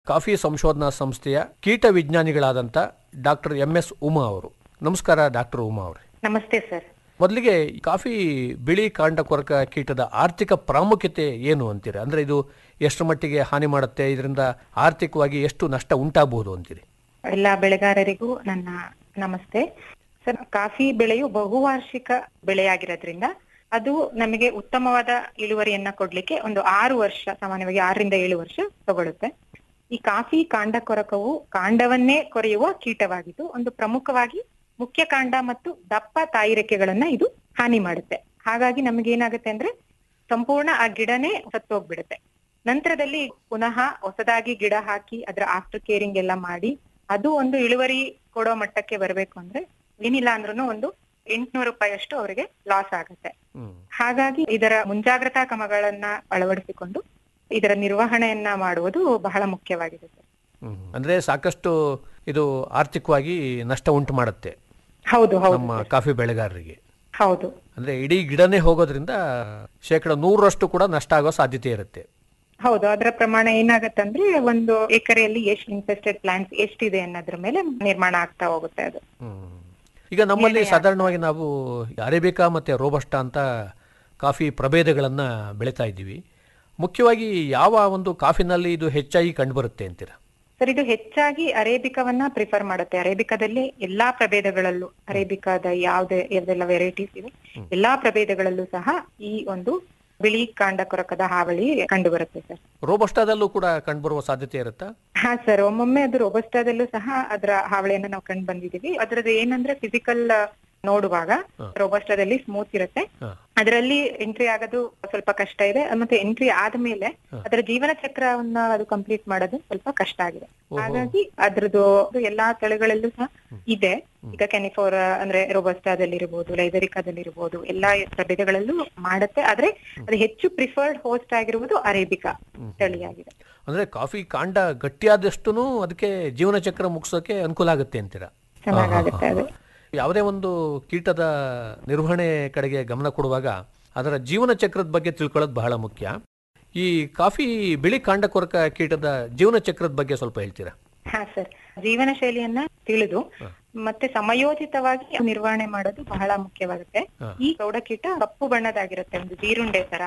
Coffee ಸಂಶೋಧನಾ ಸಂಸ್ಥೆಯ ಕೀಟ ವಿಜ್ಞಾನಿಗಳಾದಂಥ ಡಾಕ್ಟರ್ ಎಂ ಎಸ್ ಉಮಾ ಅವರು ನಮಸ್ಕಾರ ಡಾಕ್ಟರ್ ಉಮಾ ಅವರೇ ನಮಸ್ತೆ ಸರ್ ಮೊದಲಿಗೆ ಕಾಫಿ ಬಿಳಿ ಕಾಂಡ ಕೊರಕ ಕೀಟದ ಆರ್ಥಿಕ ಪ್ರಾಮುಖ್ಯತೆ ಏನು ಅಂತೀರಿ ಅಂದ್ರೆ ಇದು ಎಷ್ಟು ಮಟ್ಟಿಗೆ ಹಾನಿ ಮಾಡುತ್ತೆ ಇದರಿಂದ ಆರ್ಥಿಕವಾಗಿ ಎಷ್ಟು ನಷ್ಟ ಉಂಟಾಗಬಹುದು ಅಂತೀರಿ ಎಲ್ಲ ಬೆಳೆಗಾರರಿಗೂ ನನ್ನ ನಮಸ್ತೆ ಸರ್ ಕಾಫಿ ಬೆಳೆಯು ಬಹುವಾರ್ಷಿಕ ಬೆಳೆಯಾಗಿರೋದ್ರಿಂದ ಅದು ನಮಗೆ ಉತ್ತಮವಾದ ಇಳುವರಿಯನ್ನ ಕೊಡ್ಲಿಕ್ಕೆ ಒಂದು ಆರು ವರ್ಷ ಸಾಮಾನ್ಯವಾಗಿ ಆರರಿಂದ ಏಳು ವರ್ಷ ತಗೊಳುತ್ತೆ ಈ ಕಾಫಿ ಕಾಂಡ ಕೊರಕವು ಕಾಂಡವನ್ನೇ ಕೊರೆಯುವ ಕೀಟವಾಗಿದ್ದು ಒಂದು ಪ್ರಮುಖವಾಗಿ ಮುಖ್ಯ ಕಾಂಡ ಮತ್ತು ದಪ್ಪ ತಾಯಿ ರೆಕ್ಕೆಗಳನ್ನ ಇದು ಹಾನಿ ಮಾಡುತ್ತೆ ಹಾಗಾಗಿ ನಮಗೆ ಏನಾಗುತ್ತೆ ಅಂದ್ರೆ ಸಂಪೂರ್ಣ ಆ ಗಿಡನೇ ಸತ್ತೋಗ್ಬಿಡುತ್ತೆ ನಂತರದಲ್ಲಿ ಪುನಃ ಹೊಸದಾಗಿ ಗಿಡ ಹಾಕಿ ಅದರ ಆಫ್ಟರ್ ಕೇರಿಂಗ್ ಎಲ್ಲ ಮಾಡಿ ಅದು ಒಂದು ಇಳುವರಿ ಕೊಡೋ ಮಟ್ಟಕ್ಕೆ ಬರಬೇಕು ಅಂದ್ರೆ ಏನಿಲ್ಲ ಅಂದ್ರೂ ಒಂದು ಎಂಟ್ನೂರು ರೂಪಾಯಿಯಷ್ಟು ಅವರಿಗೆ ಲಾಸ್ ಆಗುತ್ತೆ ಹ್ಮ್ ಹಾಗಾಗಿ ಇದರ ಮುಂಜಾಗ್ರತಾ ಕ್ರಮಗಳನ್ನ ಅಳವಡಿಸಿಕೊಂಡು ಇದರ ನಿರ್ವಹಣೆಯನ್ನ ಮಾಡುವುದು ಬಹಳ ಮುಖ್ಯವಾಗಿದೆ ಸರ್ ಹ್ಮ್. ಅಂದ್ರೆ ಸಾಕಷ್ಟು ಇದು ಆರ್ಥಿಕವಾಗಿ ನಷ್ಟ ಉಂಟು ಮಾಡುತ್ತೆ ಹೌದು ಹೌದು ನಮ್ಮ ಕಾಫಿ ಬೆಳೆಗಾರರಿಗೆ ಹೌದು ಅಂದ್ರೆ ಇಡೀ ಗಿಡನೇ ಹೋಗೋದ್ರಿಂದ ಶೇಕಡ ನೂರರಷ್ಟು ಕೂಡ ನಷ್ಟ ಆಗೋ ಸಾಧ್ಯತೆ ಇರುತ್ತೆ ಹೌದು ಅದರ ಪ್ರಮಾಣ ಏನಾಗತ್ತಂದ್ರೆ ಒಂದು ಎಕರೆಯಲ್ಲಿ ಎಷ್ಟು ಇನ್ಫೆಸ್ಟೆಡ್ ಪ್ಲಾಂಟ್ಸ್ ಎಷ್ಟಿದೆ ಅನ್ನೋದ್ರ ಮೇಲೆ ನಿರ್ಮಾಣ ಆಗ್ತಾ ಹೋಗುತ್ತೆ ಅದು ಹ್ಮ್. ಈಗ ನಮ್ಮಲ್ಲಿ ಸಾಧಾರಣವಾಗಿ ನಾವು ಅರೇಬಿಕಾ ಮತ್ತು ರೋಬಸ್ಟಾ ಅಂತ ಕಾಫಿ ಪ್ರಭೇದಗಳನ್ನು ಬೆಳೀತಾ ಇದ್ದೀವಿ ಮುಖ್ಯವಾಗಿ ಯಾವ ಒಂದು ಕಾಫಿನಲ್ಲಿ ಇದು ಹೆಚ್ಚಾಗಿ ಕಂಡುಬರುತ್ತೆ ಅಂತೀರಾ ಸರ್ ಇದು ಹೆಚ್ಚಾಗಿ ಅರೇಬಿಕವನ್ನ ಪ್ರಿಫರ್ ಮಾಡುತ್ತೆ ಅರೇಬಿಕಾದಲ್ಲಿ ಎಲ್ಲಾ ಪ್ರಭೇದಗಳಲ್ಲೂ ಅರೇಬಿಕಾದ ಯಾವ್ದೇ ಯಾವ್ದೆಲ್ಲ ವೆರೈಟೀಸ್ ಇವೆ ಎಲ್ಲಾ ಪ್ರಭೇದಗಳಲ್ಲೂ ಸಹ ಈ ಒಂದು ಬಿಳಿ ಕಾಂಡ ಕೊರಕದ ಹಾವಳಿ ಕಂಡು ಬರುತ್ತೆ ಸರ್ ರೋಬಸ್ಟಾದಲ್ಲೂ ಕೂಡ ಕಂಡುಬರುವ ಸಾಧ್ಯತೆ ಇರುತ್ತಾ ಹಾ ಸರ್ ಒಮ್ಮೊಮ್ಮೆ ಅದು ರೋಬಸ್ಟಾದಲ್ಲೂ ಸಹ ಅದರ ಹಾವಳಿಯನ್ನ ನಾವು ಕಂಡು ಬಂದಿದೀವಿ ಅದ್ರದ್ದು ಏನಂದ್ರೆ ಫಿಸಿಕಲ್ ನೋಡುವಾಗ ರೋಬಸ್ಟಾದಲ್ಲಿ ಸ್ಮೂತ್ ಇರುತ್ತೆ ಹಾ. ಅದರಲ್ಲಿ ಎಂಟ್ರಿ ಆಗೋದು ಸ್ವಲ್ಪ ಕಷ್ಟ ಇದೆ ಮತ್ತೆ ಎಂಟ್ರಿ ಆದ್ಮೇಲೆ ಅದರ ಜೀವನ ಚಕ್ರವನ್ನ ಅದು ಕಂಪ್ಲೀಟ್ ಮಾಡೋದು ಸ್ವಲ್ಪ ಕಷ್ಟ ಆಗಿದೆ ಹಾಗಾಗಿ ಅದ್ರದ್ದು ಎಲ್ಲಾ ತಳಿಗಳಲ್ಲೂ ಸಹ ಇದೆ ಈಗ ಕೆನಿಫೋರ್ ಅಂದ್ರೆ ರೋಬಸ್ಟಾದಲ್ಲಿ ಇರ್ಬೋದು ಲೈಬೆರಿಕಾದಲ್ಲಿ ಇರ್ಬೋದು ಎಲ್ಲಾ ಪ್ರಭೇದಗಳಲ್ಲೂ ಮಾಡುತ್ತೆ ಆದ್ರೆ ಅದು ಹೆಚ್ಚು ಪ್ರಿಫರ್ಡ್ ಹೋಸ್ಟ್ ಆಗಿರುವುದು ಅರೇಬಿಕಾ ತಳಿಯಾಗಿದೆ ಅಂದ್ರೆ ಕಾಫಿ ಕಾಂಡ ಗಟ್ಟಿಯಾದಷ್ಟು ಅದಕ್ಕೆ ಜೀವನ ಚಕ್ರ ಮುಗಿಸೋಕೆ ಅನುಕೂಲ ಆಗುತ್ತೆ ಅಂತೀರಾ ಚೆನ್ನಾಗಾಗುತ್ತೆ ಅದು ಯಾವುದೇ ಒಂದು ಕೀಟದ ನಿರ್ವಹಣೆ ಕಡೆಗೆ ಗಮನ ಕೊಡುವಾಗ ಅದರ ಜೀವನ ಚಕ್ರದ ಬಗ್ಗೆ ತಿಳ್ಕೊಳ್ಳೋದು ಬಹಳ ಮುಖ್ಯ ಈ ಕಾಫಿ ಬಿಳಿ ಕಾಂಡ ಕೊರಕ ಕೀಟದ ಜೀವನ ಚಕ್ರದ ಬಗ್ಗೆ ಸ್ವಲ್ಪ ಹೇಳ್ತೀರಾ ಹಾ ಸರ್ ಜೀವನ ಶೈಲಿಯನ್ನ ತಿಳಿದು ಮತ್ತೆ ಸಮಯೋಚಿತವಾಗಿ ನಿರ್ವಹಣೆ ಮಾಡೋದು ಬಹಳ ಮುಖ್ಯವಾಗುತ್ತೆ ಹಾ. ಈ ಗೌಡಕೀಟ ಕಪ್ಪು ಬಣ್ಣದಾಗಿರುತ್ತೆ ಒಂದು ಜೀರುಂಡೆ ತರ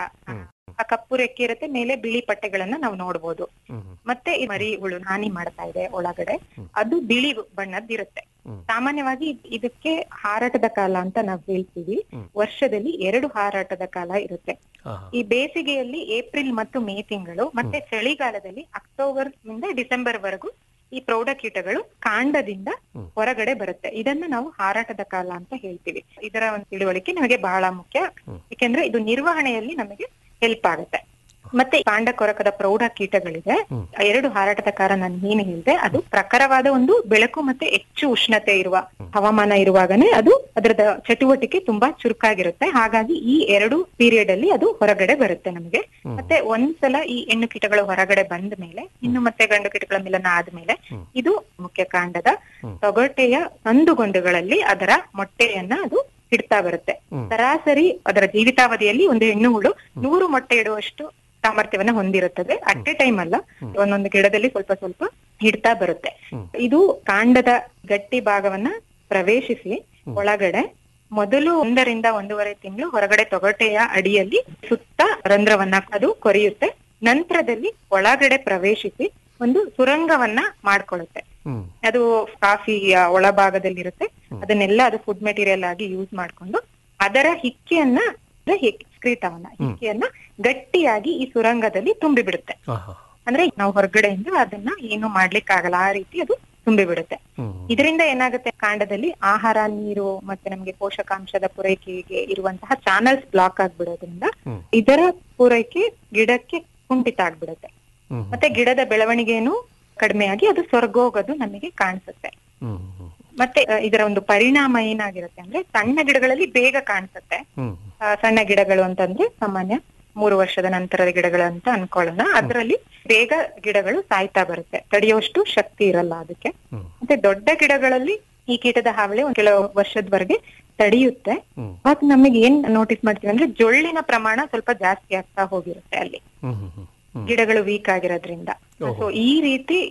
ಆ ಕಪ್ಪು ರೆಕ್ಕೆ ಇರುತ್ತೆ ಮೇಲೆ ಬಿಳಿ ಪಟ್ಟೆಗಳನ್ನ ನಾವು ನೋಡ್ಬೋದು ಹ್ಮ್ ಮತ್ತೆ ಈ ಮರಿ ಹುಳು ಹಾನಿ ಮಾಡ್ತಾ ಇದೆ ಒಳಗಡೆ ಅದು ಬಿಳಿ ಬಣ್ಣದ್ದಿರುತ್ತೆ ಹ್ಮ್. ಸಾಮಾನ್ಯವಾಗಿ ಇದಕ್ಕೆ ಹಾರಾಟದ ಕಾಲ ಅಂತ ನಾವು ಹೇಳ್ತೀವಿ ವರ್ಷದಲ್ಲಿ ಎರಡು ಹಾರಾಟದ ಕಾಲ ಇರುತ್ತೆ ಹಾ ಈ ಬೇಸಿಗೆಯಲ್ಲಿ ಏಪ್ರಿಲ್ ಮತ್ತು ಮೇ ತಿಂಗಳು ಮತ್ತೆ ಚಳಿಗಾಲದಲ್ಲಿ ಅಕ್ಟೋಬರ್ ನಿಂದ ಡಿಸೆಂಬರ್ ವರೆಗೂ ಈ ಪ್ರೌಢಕೀಟಗಳು ಕಾಂಡದಿಂದ ಹೊರಗಡೆ ಬರುತ್ತೆ ಇದನ್ನ ನಾವು ಹಾರಾಟದ ಕಾಲ ಅಂತ ಹೇಳ್ತೀವಿ ಇದರ ಒಂದು ತಿಳುವಳಿಕೆ ನಮಗೆ ಬಹಳ ಮುಖ್ಯ ಯಾಕೆಂದ್ರೆ ಇದು ನಿರ್ವಹಣೆಯಲ್ಲಿ ನಮಗೆ ಹೆಲ್ಪ್ ಆಗುತ್ತೆ ಮತ್ತೆ ಕಾಂಡ ಕೊರಕದ ಪ್ರೌಢ ಕೀಟಗಳಿದೆ ಆ ಎರಡು ಹಾರಾಟದ ಕಾಲ ನಾನು ಏನ್ ಹೇಳಿದೆ ಅದು ಪ್ರಖರವಾದ ಒಂದು ಬೆಳಕು ಮತ್ತೆ ಹೆಚ್ಚು ಉಷ್ಣತೆ ಇರುವ ಹವಾಮಾನ ಇರುವಾಗನೇ ಅದು ಅದರದ ಚಟುವಟಿಕೆ ತುಂಬಾ ಚುರುಕಾಗಿರುತ್ತೆ ಹಾಗಾಗಿ ಈ ಎರಡು ಪೀರಿಯಡ್ ಅಲ್ಲಿ ಅದು ಹೊರಗಡೆ ಬರುತ್ತೆ ನಮಗೆ ಮತ್ತೆ ಒಂದ್ಸಲ ಈ ಹೆಣ್ಣು ಕೀಟಗಳು ಹೊರಗಡೆ ಬಂದ ಮೇಲೆ ಇನ್ನು ಮತ್ತೆ ಗಂಡು ಕೀಟಗಳ ಮಿಲನ ಆದ್ಮೇಲೆ ಇದು ಮುಖ್ಯ ಕಾಂಡದ ತೊಗಟೆಯ ಸಂದುಗೊಂಡುಗಳಲ್ಲಿ ಅದರ ಮೊಟ್ಟೆಯನ್ನ ಅದು ಇಡ್ತಾ ಬರುತ್ತೆ ಸರಾಸರಿ ಅದರ ಜೀವಿತಾವಧಿಯಲ್ಲಿ ಒಂದು ಹೆಣ್ಣು ಹುಳು ನೂರು ಮೊಟ್ಟೆ ಇಡುವಷ್ಟು ಸಾಮರ್ಥ್ಯವನ್ನ ಹೊಂದಿರುತ್ತದೆ ಅಟ್ ಎ ಟೈಮ್ ಅಲ್ಲ ಒಂದೊಂದು ಗಿಡದಲ್ಲಿ ಸ್ವಲ್ಪ ಸ್ವಲ್ಪ ಇಡ್ತಾ ಬರುತ್ತೆ ಇದು ಕಾಂಡದ ಗಟ್ಟಿ ಭಾಗವನ್ನ ಪ್ರವೇಶಿಸಿ ಒಳಗಡೆ ಮೊದಲು ಒಂದರಿಂದ ಒಂದೂವರೆ ತಿಂಗಳು ಹೊರಗಡೆ ತೊಗಟೆಯ ಅಡಿಯಲ್ಲಿ ಸುತ್ತ ರಂಧ್ರವನ್ನ ಅದು ಕೊರೆಯುತ್ತೆ ನಂತರದಲ್ಲಿ ಒಳಗಡೆ ಪ್ರವೇಶಿಸಿ ಒಂದು ಸುರಂಗವನ್ನ ಮಾಡ್ಕೊಳ್ಳುತ್ತೆ ಹ್ಮ್ ಅದು ಕಾಫಿಯ ಒಳಭಾಗದಲ್ಲಿರುತ್ತೆ ಅದನ್ನೆಲ್ಲ ಅದು ಫುಡ್ ಮೆಟೀರಿಯಲ್ ಆಗಿ ಯೂಸ್ ಮಾಡ್ಕೊಂಡು ಅದರ ಹಿಕ್ಕೆಯನ್ನ ಅಂದ್ರೆ ಎಕ್ಸ್ಕ್ರೀಟವನ್ನ ಹಿಕ್ಕೆಯನ್ನ ಗಟ್ಟಿಯಾಗಿ ಈ ಸುರಂಗದಲ್ಲಿ ತುಂಬಿ ಬಿಡುತ್ತೆ ಹಾ ಹಾ ಅಂದ್ರೆ ನಾವು ಹೊರಗಡೆಯಿಂದ ಅದನ್ನ ಏನು ಮಾಡ್ಲಿಕ್ಕಾಗಲ್ಲ ಆ ರೀತಿ ಅದು ತುಂಬಿ ಬಿಡುತ್ತೆ ಹ್ಮ್ ಇದರಿಂದ ಏನಾಗುತ್ತೆ ಕಾಂಡದಲ್ಲಿ ಆಹಾರ ನೀರು ಮತ್ತೆ ನಮಗೆ ಪೋಷಕಾಂಶದ ಪೂರೈಕೆಗೆ ಇರುವಂತಹ ಚಾನಲ್ಸ್ ಬ್ಲಾಕ್ ಆಗ್ಬಿಡೋದ್ರಿಂದ ಹ್ಮ್. ಇದರ ಪೂರೈಕೆ ಗಿಡಕ್ಕೆ ಕುಂಠಿತ ಆಗ್ಬಿಡುತ್ತೆ ಹ್ಮ್ ಮತ್ತೆ ಗಿಡದ ಬೆಳವಣಿಗೆನು ಕಡಿಮೆಯಾಗಿ ಅದು ಸ್ವರ್ಗೋಗೋದು ನಮಗೆ ಕಾಣಿಸುತ್ತೆ ಹ್ಮ್ ಹ್ಮ್ ಮತ್ತೆ ಅ, ಇದರ ಒಂದು ಪರಿಣಾಮ ಏನಾಗಿರುತ್ತೆ ಅಂದ್ರೆ ಸಣ್ಣ ಗಿಡಗಳಲ್ಲಿ ಬೇಗ ಕಾಣಿಸುತ್ತೆ ಹ್ಮ್ ಆ, ಸಣ್ಣ ಗಿಡಗಳು ಅಂತಂದ್ರೆ ಸಾಮಾನ್ಯ ಮೂರು ವರ್ಷದ ನಂತರದ ಗಿಡಗಳು ಅಂತ ಅನ್ಕೊಳ್ಳೋಣ ಅದರಲ್ಲಿ ಬೇಗ ಗಿಡಗಳು ಸಾಯ್ತಾ ಬರುತ್ತೆ ತಡೆಯುವಷ್ಟು ಶಕ್ತಿ ಇರಲ್ಲ ಅದಕ್ಕೆ ಹ್ಮ್. ಮತ್ತೆ ದೊಡ್ಡ ಗಿಡಗಳಲ್ಲಿ ಈ ಕೀಟದ ಹಾವಳಿ ಒಂದ್ ಕೆಲವು ವರ್ಷದವರೆಗೆ ತಡೆಯುತ್ತೆ ಹ್ಮ್. ಅವಾಗ ನಮಗೆ ಏನ್ ನೋಟಿಸ್ ಮಾಡ್ತೀವಿ ಅಂದ್ರೆ ಜೊಳ್ಳಿನ ಪ್ರಮಾಣ ಸ್ವಲ್ಪ ಜಾಸ್ತಿ ಆಗ್ತಾ ಹೋಗಿರುತ್ತೆ ಅಲ್ಲಿ ಹ್ಮ್ ಹ್ಮ್ ಹ್ಮ್ ಹ್ಮ್ ಗಿಡಗಳು ವೀಕ್ ಆಗಿರೋದ್ರಿಂದ ಸೊ ಈ ರೀತಿ